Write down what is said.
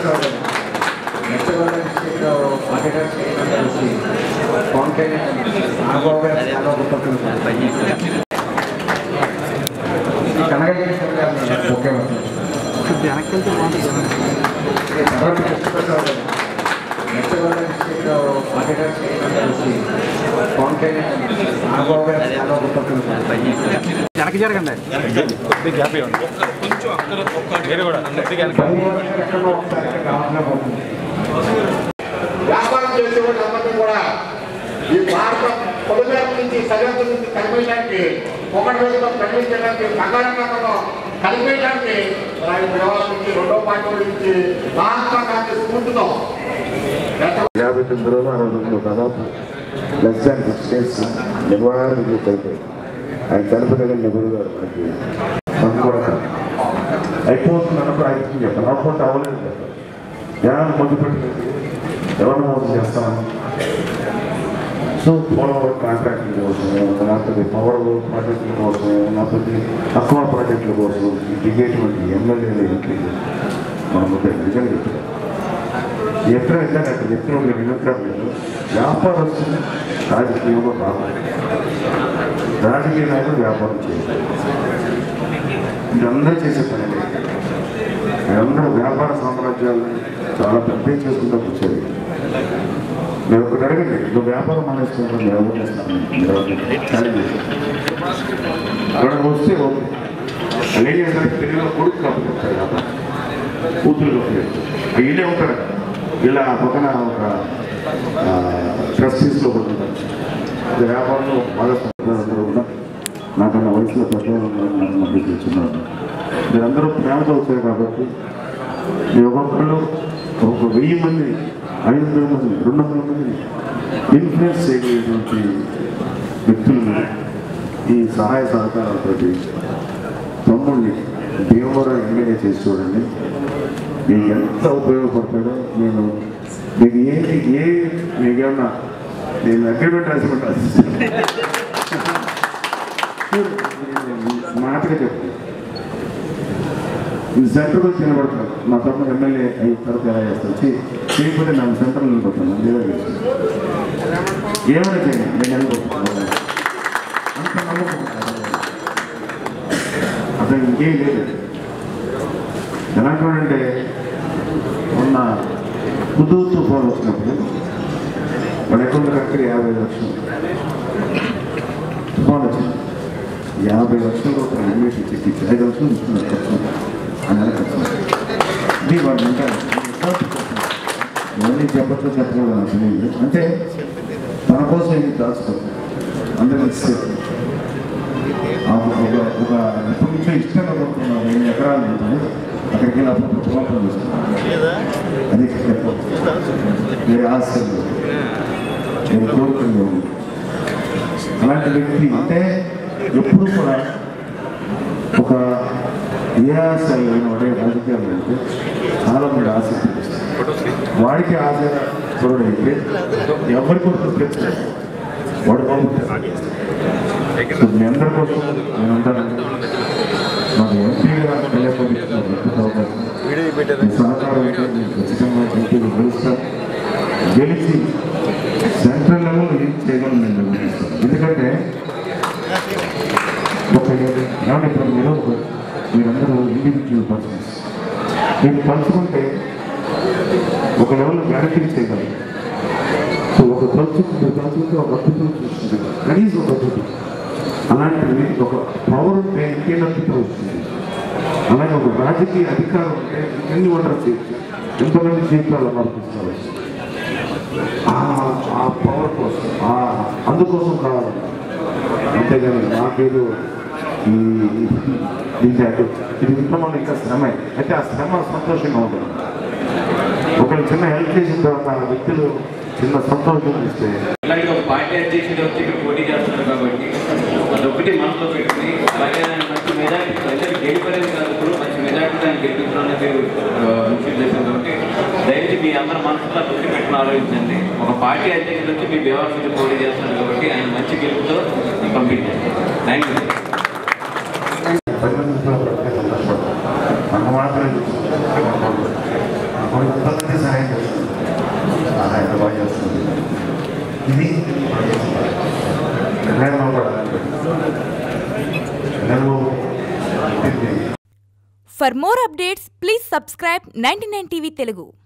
Prasad west Godavari district auditor కలిసి పవన్ కళ్యాణ్ నాగబాబు గారు చాలా గొప్ప కనగజీ గారు ఓకే వెనక్కి వెళ్తే బాగుంటుంది తర్వాత Krishnaprasad west Godavari district auditor కలిసి పవన్ కళ్యాణ్ నాగబాబు గారు చాలా గొప్ప వెనక్కి జరగండి వ్యాపారం చేసేవాళ్ళు అందరినీ కూడా ఈ భారత పొలిమేర నుంచి సరిహద్దు నుంచి కలిపేయడానికి ఒకటి రోజులో ప్రకటించడానికి బంగాళాఖాతంలో కలిపేయడానికి ఆయన వ్యవస్థ నుంచి రెండో పార్టీ నుంచి మహాత్మా గాంధీ స్ఫూర్తితో యాభై తొమ్మిది రోజులు అరవై రోజులు దాదాపు లెస్ దాన్ సిక్స్ డేస్ నిర్వహణకు అయిపోయి ఆయన చనిపోయిన నెహ్రూ గారు మనకి మనం కూడా అయిపోతుంది అన్నప్పుడు ఆయన చెప్పాను అప్పుడు అవ్వలేదు చెప్పాను జనాన్ని మొదలు పెట్టలేదు ఎవరిని మోసం చేస్తామని సో పోలవరం కాంట్రాక్టుల కోసం లేకపోతే పవర్ ప్రాజెక్టుల కోసం లేకపోతే తక్కువ ప్రాజెక్టుల కోసం ఈ దిగేటువంటి ఎమ్మెల్యేలు ఎంపీలు మనం నిజంగా చెప్తాం ఎక్కడ వెళ్ళాను అక్కడ ఎక్కడ ఉండే వినోదం లేదు వ్యాపారస్తులు రాజకీయంలో రావాలి రాజకీయ నాయకులు వ్యాపారం చేయాలి మీరందరూ చేసే పని లేదు. మీరందరూ వ్యాపార సామ్రాజ్యాలు చాలా పెద్ద చేసుకుంటూ వచ్చేది మీరు ఒకటి అడగండి నువ్వు వ్యాపారం మానేసుకుంటాను మీరు ఎవరు చేస్తాను మీరు ఎవరు ఛాలెంజ్ చేస్తాను. అక్కడికి వస్తే ఓకే లేడీ అందరికి తెలుగులో కొడుకు కాకపోతే కదా కూతురు కాకపోతే వీళ్ళే ఉంటారు ఇలా పక్కన ఒక ట్రస్టీస్లో కూడా ఉంటారు ఇది వ్యాపారంలో బాగా అందరూ కూడా నాకన్నా వయసులో పెద్దవాళ్ళు ఉన్నారు, నన్ను మంది కూర్చున్నారు మీరందరూ ప్రేమతో వచ్చారు కాబట్టి మీ ఒక్కొక్కరు ఒక వెయ్యి మంది ఐదు వందల మంది రెండు వందల మందిని ఇన్ఫ్లుయెన్స్ చేయగలిగినటువంటి వ్యక్తులను ఈ సహాయ సహకారాలతోటి తమ్ముడిని భీమవరం ఎమ్మెల్యే చేసి చూడండి మీకు ఎంత ఉపయోగపడతాడో నేను మీకు ఏ ఏ మీకేమన్నా నేను అగ్రిమెంట్ రాసుకుంటా మాటగా చెప్తాను ఈ సెంటర్కి వచ్చి నిలబడతాను మా తమ్ముడు ఎమ్మెల్యే అయిన తర్వాత ఎలా చేస్తాను చే- చేయకపోతే నాకు సెంటర్లో నిలబడతాను లేదా ఏమైనా చేయండి నేను నిలబడతాను అంత నమ్మకం అసలు ఇంకేం లేదు ఎలాంటి మొన్న హుదూ తుఫాన్ వచ్చినప్పుడు మన అకౌంట్ కరెక్ట్గా యాభై లక్షలు తుఫాన్ వచ్చింది యాభై లక్షలు ఒక ఎమ్మెల్యే చెక్కి ఐదు లక్షలు ఇస్తున్నారు ఖర్చు ఆ నెల ఖర్చు ఇది వాళ్ళు ఉంటారు ఇవన్నీ చెప్పచ్చు చెప్పలేదు నాకు తెలియదు అంటే తన కోసం ఇది దాచుకోదు అందరూ ఇస్తారు ఆ ఒక ఒక- ఒక ఎప్పటి నుంచో ఇష్టంగా కొడుతున్నాను ఎన్ని ఎకరాలు ఉంటుంది అక్కడికి వెళ్ళి అప్పుడు పొలం చేస్తున్నాను అది వేరే ఆశలు నేను కోరుకున్నాను అలాంటి వ్యక్తి అంటే ఎప్పుడు కూడా ఒక ఏ ఆశ లేని వాడే రాజకీయాలు వెళ్తే చాలా మంది ఆసక్తి చూపిస్తారు. వాడికి ఆశ చూడడైతే ఎవరి కోసం తెచ్చారు వాడు బాగుంటారు సో మీ అందరి కోసం నేను ఉంటాను మాకు ఎంపీగా వెళ్ళకపోతే మీ సహకారం ఉంటే నేను ఖచ్చితంగా ఎంపీలు గెలుస్తాను గెలిచి సెంట్రల్ లెవెల్ ఏం చేయగలను నేను నిర్వహిస్తాను ఎందుకంటే ఒక ఏమంటే ఇప్పుడు మీరు ఒక- మీరందరూ ఇండివిజువల్ పర్సన్స్ మీరు పంచుకుంటే ఒక లెవెల్లో గ్యారంటీ చేయగలరు సో ఒక పంచుకు మీరు పంచుకుంటే ఒక అద్భుతం చూస్తుంది కనీసం ఒక అద్భుతం అలాంటిది ఒక పవర్ ఉంటే ఇంకేం అద్భుతం వస్తుంది అలాగే ఒక రాజకీయ అధికారం ఉంటే ఎన్ని వండర్ చేయొచ్చు ఎంతమంది జీవితాలు మార్పిస్తారు ఆ పవర్ కోసం ఆ అందుకోసం కావాలి అంతేగాని నాకేదో ఈ దీంట్లో అటు ఇది ఇంట్లో మనం ఇంకా శ్రమ అయితే ఆ శ్రమ సంతోషంగా ఉంటుంది ఒకళ్ళు చిన్న హెల్ప్ చేసిన తర్వాత ఆ వ్యక్తులు చిన్న సంతోషం ఇస్తే అలాగే ఒక పార్టీ అధ్యక్షుడు వచ్చి ఇక్కడ పోటీ చేస్తున్నారు కాబట్టి అదొకటి మనసులో పెట్టుకుని అలాగే ఆయన మంచి మెజార్టీ ప్రజలు గెలిపలేదు కాదు ఇప్పుడు మంచి మెజార్టీ ఆయన గెలిపించాలని మీరు ముఖ్య ఉద్దేశం కాబట్టి దయచేసి మీ అందరి మనసులో దృష్టి పెట్టుకుని ఆలోచించండి ఒక పార్టీ అధ్యక్షుడు వచ్చి మీ వ్యవస్థ పోటీ చేస్తున్నారు కాబట్టి ఆయన మంచి గెలుపుతో కంప్లీట్ చేస్తారు థ్యాంక్ యూ పది మంది ఇంట్లో బ్రతికే సంతోషపడతారు. మనకు మాత్రమే చూసుకుంటాం. మనకు ఎంతమంది సహాయం చేస్తుంది ఆహా ఎంత బాగా చేస్తుంది ఇది కళ్యాణ్ కూడా కళ్యాణ్ బాబు For more updates, please subscribe 99 TV Telugu.